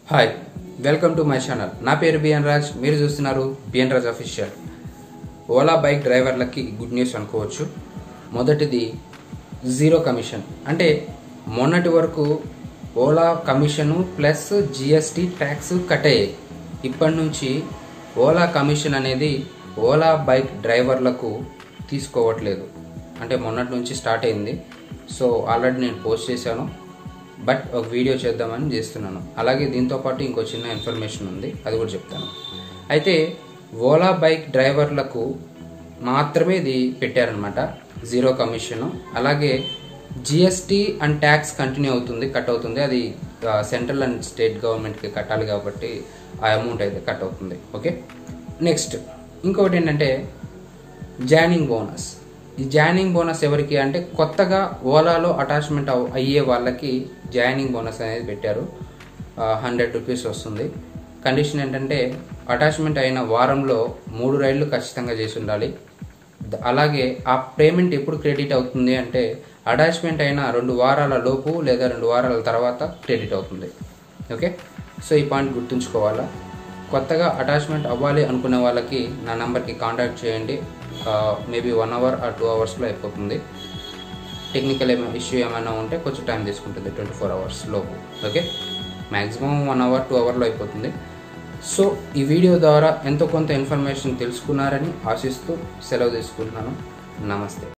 hi welcome to my channel నా పేరు BN Raj మీరు చూస్తున్నారు BN Raj official Ola bike డ్రైవర్లకి గుడ్ న్యూస్ అనుకోవచ్చు మొదటిది జీరో కమిషన్ అంటే మొన్నటి వరకు Ola commission plus GST tax cut అయ్యాయి ఇప్పటి నుంచి ఓలా కమిషన్ అనేది ఓలా బైక్ డ్రైవర్లకు తీసుకోవట్లేదు అంటే మొన్నటి నుంచి స్టార్ట్ అయింది సో ఆల్రెడీ నేను పోస్ట్ చేశాను బట్ ఒక వీడియో చేద్దామని చేస్తున్నాను అలాగే దీంతో పాటు ఇంకో చిన్న ఇన్ఫర్మేషన్ ఉంది అది కూడా చెప్తాను అయితే ఓలా బైక్ డ్రైవర్లకు మాత్రమే ఇది పెట్టారనమాట జీరో కమిషన్ అలాగే జిఎస్టీ అండ్ ట్యాక్స్ కంటిన్యూ అవుతుంది కట్ అవుతుంది అది సెంట్రల్ అండ్ స్టేట్ గవర్నమెంట్కి కట్టాలి కాబట్టి ఆ అమౌంట్ అయితే కట్ అవుతుంది ఓకే నెక్స్ట్ ఇంకొకటి ఏంటంటే జాయినింగ్ బోనస్ ఈ జాయినింగ్ బోనస్ ఎవరికి అంటే కొత్తగా ఓలాలో అటాచ్మెంట్ అవ్- అయ్యే వాళ్ళకి జాయినింగ్ బోనస్ అనేది పెట్టారు హండ్రెడ్ రూపీస్ వస్తుంది కండిషన్ ఏంటంటే అటాచ్మెంట్ అయిన వారంలో మూడు రైళ్లు ఖచ్చితంగా చేసి ఉండాలి ద- అలాగే ఆ పేమెంట్ ఎప్పుడు క్రెడిట్ అవుతుంది అంటే అటాచ్మెంట్ అయిన రెండు వారాల లోపు లేదా రెండు వారాల తర్వాత క్రెడిట్ అవుతుంది ఓకే సో ఈ పాయింట్ గుర్తుంచుకోవాలా కొత్తగా అటాచ్మెంట్ అవ్వాలి అనుకునే వాళ్ళకి నా నెంబర్కి కాంటాక్ట్ చేయండి maybe one hour uh two అవర్స్లో అయిపోతుంది టెక్నికల్ ఏమైనా ఇష్యూ ఏమైనా ఉంటే కొంచెం టైం తీసుకుంటుంది ట్వంటీ ఫోర్ అవర్స్ లోపు okay maximum one hour two అవర్లో అయిపోతుంది సో ఈ వీడియో ద్వారా ఎంతో కొంత ఇన్ఫర్మేషన్ తెలుసుకున్నారని ఆశిస్తూ సెలవు తీసుకుంటున్నాను నమస్తే